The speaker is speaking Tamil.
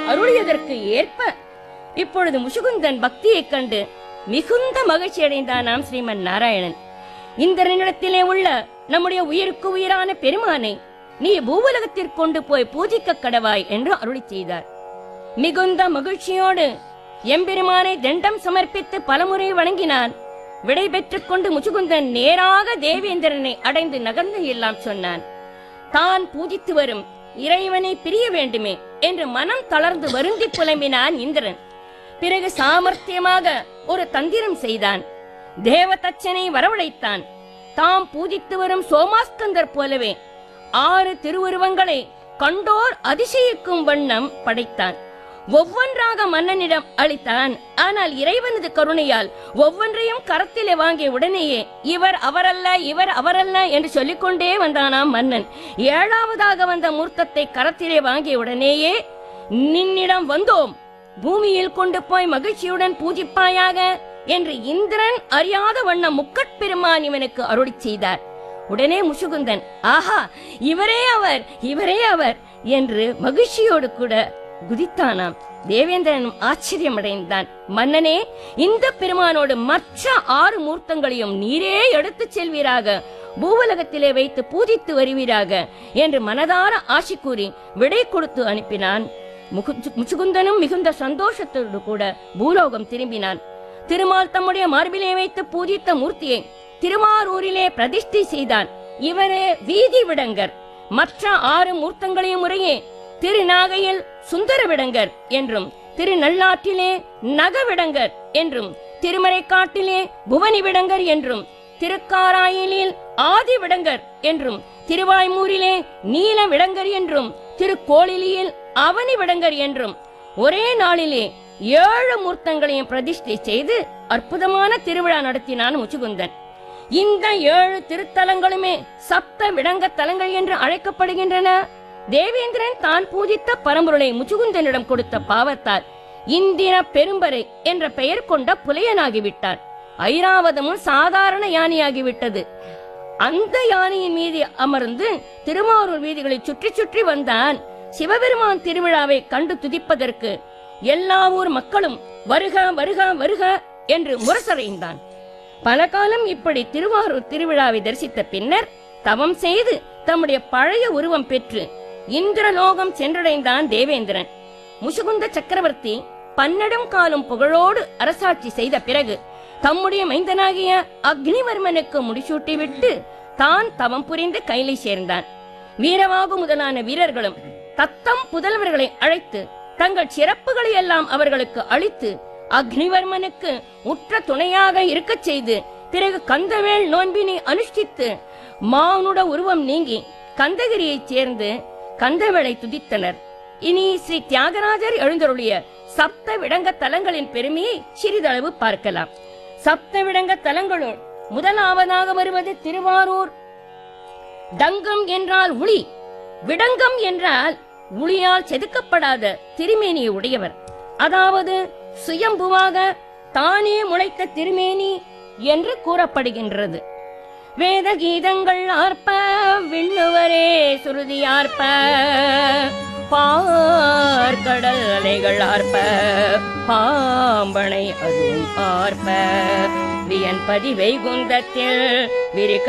அருளியதற்கு ஏற்ப இப்பொழுது முசுகுந்தன் பக்தியைக் கண்டு மிகுந்த மகிழ்ச்சி அடைந்தானாம் ஸ்ரீமன் நாராயணன் இந்திரனிடத்திலே உள்ள நம்முடைய உயிருக்கு உயிரான பெருமானை நீ பூவுலகத்திற்கு கொண்டு போய் பூஜிக்க கடவாய் என்று அருளி செய்தார் மிகுந்த மகிழ்ச்சியோடு எம்பெருமானை தண்டம் சமர்ப்பித்து பலமுறை வணங்கினான் விடை பெற்றுக் கொண்டு முச்சுகுந்தன் நேராக தேவேந்திரனை அடைந்து நகர்ந்து எல்லாம் சொன்னான் தான் பூஜித்து வரும் இறைவனை பிரிய வேண்டுமே என்று மனம் தளர்ந்து வருந்தி புலம்பினான் இந்திரன் பிறகு சாமர்த்தியமாக ஒரு தந்திரம் செய்தான் தேவதச்சனை வரவழைத்தான் தாம் பூஜித்து வரும் சோமாஸ்கந்தர் போலவே ஆறு திருவுருவங்களை கண்டோர் அதிசயிக்கும் வண்ணம் படைத்தான் ஒவ்வொன்றாக மன்னனிடம் அளித்தான் ஆனால் இறைவனது கருணையால் ஒவ்வொன்றையும் கரத்திலே வாங்கிய உடனேயே இவர் அவரல்ல இவர் அவரல்ல என்று சொல்லிக்கொண்டே வந்தானாம் மன்னன் ஏழாவதாக வந்த மூர்த்தத்தை கரத்திலே வாங்கிய உடனேயே நின்னிடம் வந்தோம் பூமியில் கொண்டு போய் மகிழ்ச்சியுடன் பூஜிப்பாயாக என்று இந்திரன் அறியாத வண்ணம் முக்கட்பெருமான் இவனுக்கு அருளி செய்தார் உடனே முசுகுந்தன் ஆஹா இவரே அவர் இவரே அவர் என்று மகிழ்ச்சியோடு கூட குதித்தானாம் தேவேந்திரனும் ஆச்சரியமடைந்தான் மன்னனே இந்த பெருமானோடு மற்ற ஆறு மூர்த்தங்களையும் நீரே எடுத்துச் செல்வீராக பூவலகத்திலே வைத்து பூஜித்து வருவீராக என்று மனதார ஆசி கூறி விடை கொடுத்து அனுப்பினான் முகு- முச்சுகுந்தனும் மிகுந்த சந்தோஷத்தோடு கூட பூலோகம் திரும்பினான் திருமால் தம்முடைய மார்பிலே வைத்து பூஜித்த மூர்த்தியை திருவாரூரிலே பிரதிஷ்டை செய்தான் இவரே வீதி விடங்கர் மற்ற ஆறு மூர்த்தங்களையும் முறையே திருநாகையில் சுந்தர விடங்கர் என்றும் திருநள்ளாற்றிலே நகவிடங்கர் என்றும் திருமறைக்காட்டிலே புவனி விடங்கர் என்றும் திருக்காராயிலில் ஆதி விடங்கர் என்றும் திருவாய்மூரிலே நீல விடங்கர் என்றும் திருக்கோளிலியில் அவனி விடங்கர் என்றும் ஒரே நாளிலே ஏழு மூர்த்தங்களையும் பிரதிஷ்டை செய்து அற்புதமான திருவிழா நடத்தினான் முச்சுகுந்தன் இந்த ஏழு திருத்தலங்களுமே சப்த விடங்க தலங்கள் என்று அழைக்கப்படுகின்றன தேவேந்திரன் தான் பூஜித்த பரம்பொருளை முச்சுகுந்தனிடம் கொடுத்த பாவத்தால் இந்திர பெரும்பரை என்ற பெயர் கொண்ட புலையனாகிவிட்டான் ஐராவதமும் சாதாரண யானையாகிவிட்டது அந்த யானையின் மீது அமர்ந்து திருமாரூர் வீதிகளை சுற்றி சுற்றி வந்தான் சிவபெருமான் திருவிழாவை கண்டு துதிப்பதற்கு எல்லா ஊர் மக்களும் வருக வருக வருக என்று முரசறைந்தான் பல காலம் இப்படி திருவாரூர் திருவிழாவை தரிசித்த பின்னர் தவம் செய்து தம்முடைய பழைய உருவம் பெற்று இந்திரலோகம் சென்றடைந்தான் தேவேந்திரன் முசுகுந்த சக்கரவர்த்தி பன்னெடும் காலம் புகழோடு அரசாட்சி செய்த பிறகு தம்முடைய மைந்தனாகிய அக்னிவர்மனுக்கு முடிசூட்டி விட்டு தான் தவம் புரிந்து கைலை சேர்ந்தான் வீரவாகு முதலான வீரர்களும் தத்தம் புதல்வர்களை அழைத்து தங்கள் சிறப்புகளை எல்லாம் அவர்களுக்கு அளித்து அக்னிவர்மனுக்கு உற்ற துணையாக இருக்கச் செய்து பிறகு கந்தவேல் நோன்பினை அனுஷ்டித்து மானுட உருவம் நீங்கி கந்தகிரியைச் சேர்ந்து கந்தவேளை துதித்தனர் இனி ஸ்ரீ தியாகராஜர் எழுந்தருளிய சப்த விடங்க தலங்களின் பெருமையை சிறிதளவு பார்க்கலாம் சப்த விடங்க தலங்களுள் முதலாவதாக வருவது திருவாரூர் டங்கம் என்றால் உளி விடங்கம் என்றால் உளியால் செதுக்கப்படாத திருமேனியை உடையவர் அதாவது சுயம்புவாக தானே முளைத்த திருமேனி என்று கூறப்படுகின்றது வேத கீதங்கள் ஆர்ப்ப விண்ணுவரே சுருதி ஆர்ப்ப பார்க்கடல் அலைகள் ஆர்ப்ப பாம்பனை அதுவும் ஆர்ப்ப வியன்பதி வைகுந்தத்தில் விரிக்க